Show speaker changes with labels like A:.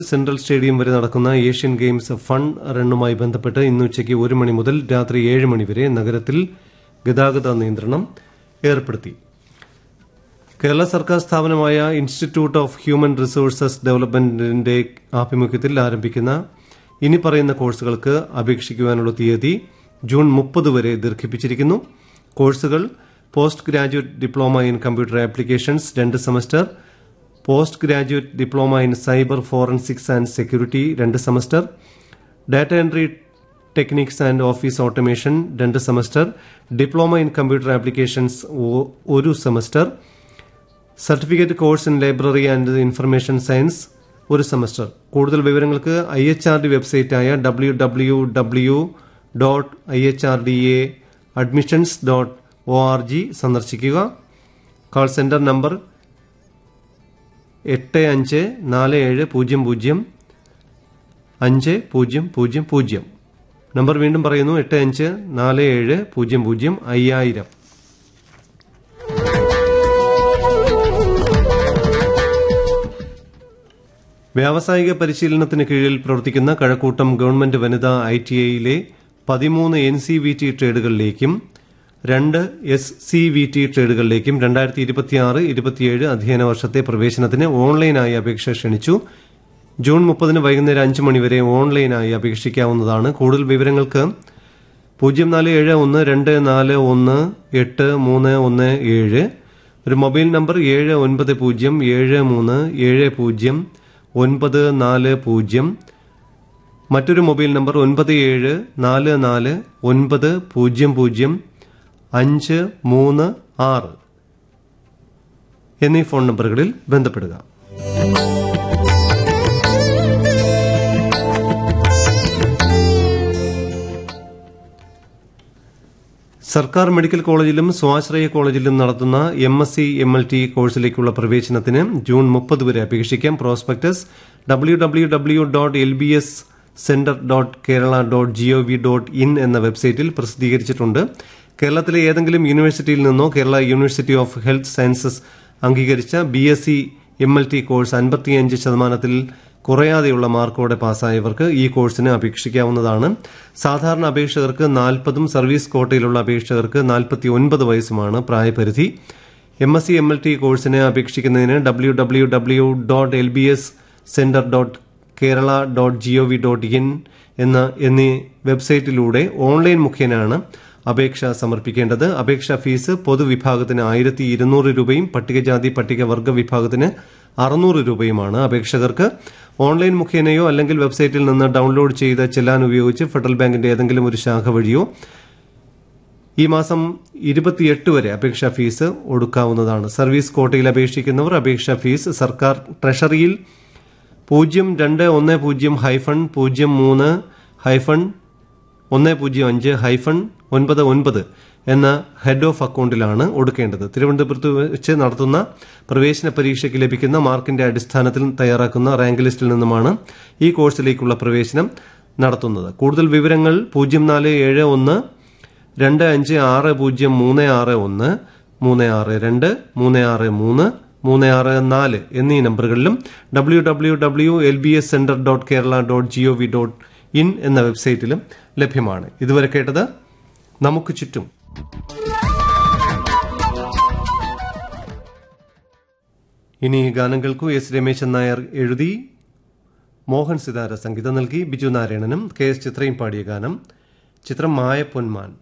A: central stadium വരെ നടക്കുന്ന Asian games fun റണ്ണുമായി ബന്ധപ്പെട്ട് ഇന്ന് ഉച്ചയ്ക്ക് ഒരു മണി മുതൽ രാത്രി ഏഴ് മണി വരെ നഗരത്തിൽ ഗതാഗത നിയന്ത്രണം ഏർപ്പെടുത്തി കേരള സർക്കാർ സ്ഥാപനമായ ഇൻസ്റ്റിറ്റ്യൂട്ട് ഓഫ് ഹ്യൂമൻ റിസോഴ്സസ് ഡെവലപ്മെന്റിന്റെ ആഭിമുഖ്യത്തിൽ ആരംഭിക്കുന്ന ഇനി പറയുന്ന കോഴ്സുകൾക്ക് അപേക്ഷിക്കുവാനുള്ള തീയതി ജൂൺ മുപ്പത് വരെ ദീർഘിപ്പിച്ചിരിക്കുന്നു കോഴ്സുകൾ post graduate diploma in computer applications രണ്ട് semester post graduate diploma in cyber forensics and security രണ്ട് semester data entry techniques and office automation രണ്ട് semester diploma in computer applications ഒ- ഒരു semester certificate course in library and information science ഒരു semester കൂടുതൽ വിവരങ്ങൾക്ക് I H R D വെബ്സൈറ്റായ W W W dot I H R D A admissions dot O R G സന്ദർശിക്കുക call centre number എട്ട് അഞ്ച് നാല് ഏഴ് പൂജ്യം പൂജ്യം അഞ്ച് പൂജ്യം പൂജ്യം പൂജ്യം നമ്പർ വീണ്ടും പറയുന്നു എട്ട് അഞ്ച് നാല് ഏഴ് പൂജ്യം പൂജ്യം അയ്യായിരം വ്യാവസായിക പരിശീലനത്തിന് കീഴിൽ പ്രവർത്തിക്കുന്ന കഴക്കൂട്ടം ഗവൺമെന്റ് വനിതാ ഐ ടി ഐയിലെ പതിമൂന്ന് എൻ സി വി ടി ട്രേഡുകളിലേക്കും രണ്ട് എസ് സി വി ടി ട്രേഡുകളിലേക്കും രണ്ടായിരത്തി ഇരുപത്തിയാറ് ഇരുപത്തിയേഴ് അധ്യയന വർഷത്തെ പ്രവേശനത്തിന് ഓൺലൈനായി അപേക്ഷ ക്ഷണിച്ചു ജൂൺ മുപ്പതിന് വൈകുന്നേരം അഞ്ച് മണിവരെ ഓൺലൈനായി അപേക്ഷിക്കാവുന്നതാണ് കൂടുതൽ വിവരങ്ങൾക്ക് പൂജ്യം നാല് ഏഴ് ഒന്ന് രണ്ട് നാല് ഒന്ന് എട്ട് മൂന്ന് ഒന്ന് ഏഴ് ഒരു മൊബൈൽ നമ്പർ ഏഴ് ഒൻപത് പൂജ്യം ഏഴ് മൂന്ന് ഏഴ് പൂജ്യം ഒൻപത് നാല് പൂജ്യം മറ്റൊരു മൊബൈൽ നമ്പർ ഒൻപത് ഏഴ് നാല് നാല് ഒൻപത് പൂജ്യം പൂജ്യം അഞ്ച് മൂന്ന് ആറ് എന്നീ ഫോൺ നമ്പറുകളിൽ ബന്ധപ്പെടുക സർക്കാർ മെഡിക്കൽ കോളേജിലും സ്വാശ്രയ കോളേജിലും നടത്തുന്ന M S C M L T കോഴ്സിലേക്കുള്ള പ്രവേശനത്തിന് ജൂൺ മുപ്പത് വരെ അപേക്ഷിക്കാം prospectus W W W dot L B S centre dot Kerala dot G O V dot in എന്ന വെബ്സൈറ്റിൽ പ്രസിദ്ധീകരിച്ചിട്ടുണ്ട് കേരളത്തിലെ ഏതെങ്കിലും യൂണിവേഴ്സിറ്റിയിൽ നിന്നോ Kerala University of Health Sciences അംഗീകരിച്ച B S C M L T course അൻപത്തിയഞ്ച് ശതമാനത്തിൽ കുറയാതെയുള്ള മാർക്കോടെ പാസ്സായവർക്ക് ഈ കോഴ്സിന് അപേക്ഷിക്കാവുന്നതാണ് സാധാരണ അപേക്ഷകർക്ക് നാൽപ്പതും സർവീസ് കോട്ടയിലുള്ള അപേക്ഷകർക്ക് നാൽപ്പത്തി ഒൻപത് വയസ്സുമാണ് പ്രായപരിധി M S C M L T കോഴ്സിന് അപേക്ഷിക്കുന്നതിന് W W W dot L B S centre dot Kerala dot G O V dot in എന്ന എന്നീ വെബ്സൈറ്റിലൂടെ ഓൺലൈൻ മുഖേനയാണ് അപേക്ഷ സമർപ്പിക്കേണ്ടത് അപേക്ഷാ ഫീസ് പൊതുവിഭാഗത്തിന് ആയിരത്തി ഇരുന്നൂറ് രൂപയും പട്ടികജാതി പട്ടികവർഗ വിഭാഗത്തിന് അറുന്നൂറ് രൂപയുമാണ് അപേക്ഷകർക്ക് ഓൺലൈൻ മുഖേനയോ അല്ലെങ്കിൽ വെബ്സൈറ്റിൽ നിന്ന് ഡൗൺലോഡ് ചെയ്ത ചെല്ലാൻ ഉപയോഗിച്ച് ഫെഡറൽ ബാങ്കിന്റെ ഏതെങ്കിലും ഒരു ശാഖ വഴിയോ ഈ മാസം ഇരുപത്തിയെട്ട് വരെ അപേക്ഷാ ഫീസ് ഒടുക്കാവുന്നതാണ് സർവീസ് കോട്ടയിൽ അപേക്ഷിക്കുന്നവർ അപേക്ഷാ ഫീസ് സർക്കാർ ട്രഷറിയിൽ പൂജ്യം രണ്ട് ഒന്ന് പൂജ്യം ഹൈഫൺ പൂജ്യം മൂന്ന് ഹൈഫൺ ഒന്ന് പൂജ്യം അഞ്ച് ഹൈഫൺ ഒൻപത് ഒൻപത് എന്ന ഹെഡ് ഓഫ് അക്കൗണ്ടിലാണ് ഒടുക്കേണ്ടത് തിരുവനന്തപുരത്ത് വെച്ച് നടത്തുന്ന പ്രവേശന പരീക്ഷയ്ക്ക് ലഭിക്കുന്ന മാർക്കിന്റെ അടിസ്ഥാനത്തിൽ തയ്യാറാക്കുന്ന റാങ്ക് ലിസ്റ്റിൽ നിന്നുമാണ് ഈ കോഴ്സിലേക്കുള്ള പ്രവേശനം നടത്തുന്നത് കൂടുതൽ വിവരങ്ങൾ പൂജ്യം നാല് ഏഴ് ഒന്ന് രണ്ട് അഞ്ച് ആറ് പൂജ്യം മൂന്ന് ആറ് ഒന്ന് മൂന്ന് ആറ് രണ്ട് മൂന്ന് ആറ് മൂന്ന് മൂന്ന് ആറ് നാല് എന്നീ നമ്പറുകളിലും W W W L B S centre dot Kerala dot G O V dot in എന്ന വെബ്സൈറ്റിലും ലഭ്യമാണ് ഇതുവരെ കേട്ടത് നമുക്ക് ചുറ്റും ഇനി ഗാനം കേൾക്കൂ എസ് രമേശൻ നായർ എഴുതി മോഹൻ സിതാര സംഗീതം നൽകി ബിജു നാരായണനും കെ എസ് ചിത്രയും പാടിയ ഗാനം ചിത്രം മായ പൊന്മാൻ